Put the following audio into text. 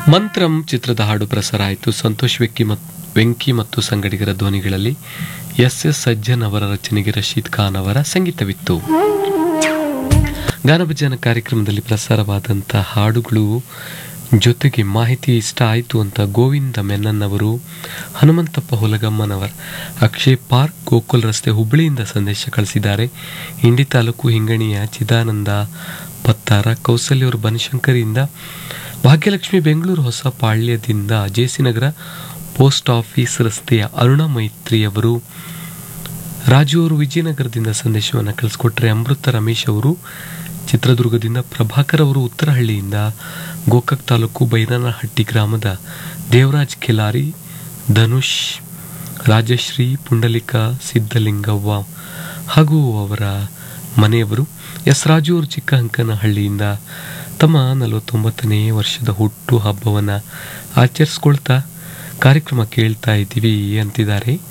ಮಂತ್ರಂ ಚಿತ್ರದ ಹಾಡು ಪ್ರಸಾರ ಆಯಿತು ಸಂತೋಷ್ ವೆಕ್ಕಿ ಮತ್ತು ವೆಂಕಿ ಮತ್ತು ಸಂಗಡಿಗರ ಧ್ವನಿಗಳಲ್ಲಿ ಎಸ್ ಎಸ್ ಸಜ್ಜನ್ ಅವರ ರಚನೆಗೆ ರಶೀದ್ ಖಾನ್ ಅವರ ಸಂಗೀತವಿತ್ತು ಗಾನಭಜನ ಕಾರ್ಯಕ್ರಮದಲ್ಲಿ ಪ್ರಸಾರವಾದಂಥ ಹಾಡುಗಳು ಜೊತೆಗೆ ಮಾಹಿತಿ ಇಷ್ಟ ಆಯಿತು ಅಂತ ಗೋವಿಂದ ಮೆನ್ನನ್ ಅವರು ಹನುಮಂತಪ್ಪ ಹುಲಗಮ್ಮನವರ್ ಅಕ್ಷಯ್ ಪಾರ್ಕ್ ಗೋಕುಲ್ ರಸ್ತೆ ಹುಬ್ಬಳ್ಳಿಯಿಂದ ಸಂದೇಶ ಕಳಿಸಿದ್ದಾರೆ ಇಂಡಿ ತಾಲೂಕು ಹಿಂಗಣಿಯ ಚಿದಾನಂದ ಪತ್ತಾರ ಕೌಸಲ್ಯವರು ಬನಶಂಕರಿಯಿಂದ ಭಾಗ್ಯಲಕ್ಷ್ಮಿ ಬೆಂಗಳೂರು ಹೊಸ ಪಾಳ್ಯದಿಂದ ಜೆಸಿ ನಗರ ಪೋಸ್ಟ್ ಆಫೀಸ್ ರಸ್ತೆಯ ಅರುಣ ಮೈತ್ರಿಯವರು ರಾಜು ಅವರು ವಿಜಯನಗರದಿಂದ ಸಂದೇಶವನ್ನು ಕಳಿಸ್ಕೊಟ್ರೆ ಅಮೃತ ರಮೇಶ್ ಅವರು ಚಿತ್ರದುರ್ಗದಿಂದ ಪ್ರಭಾಕರ್ ಅವರು ಉತ್ತರಹಳ್ಳಿಯಿಂದ ಗೋಕಾಕ್ ತಾಲೂಕು ಬೈರನಹಟ್ಟಿ ಗ್ರಾಮದ ದೇವರಾಜ್ ಖಿಲಾರಿ ಧನುಷ್ ರಾಜಶ್ರೀ ಪುಂಡಲಿಕ ಸಿದ್ದಲಿಂಗವ್ವ ಹಾಗೂ ಅವರ ಮನೆಯವರು ಎಸ್ ರಾಜು ಅವರು ಚಿಕ್ಕಹಂಕನಹಳ್ಳಿಯಿಂದ ತಮ್ಮ ನಲವತ್ತೊಂಬತ್ತನೇ ವರ್ಷದ ಹುಟ್ಟು ಹಬ್ಬವನ್ನು ಆಚರಿಸ್ಕೊಳ್ತಾ ಕಾರ್ಯಕ್ರಮ ಕೇಳ್ತಾ ಇದ್ದೀವಿ ಅಂತಿದ್ದಾರೆ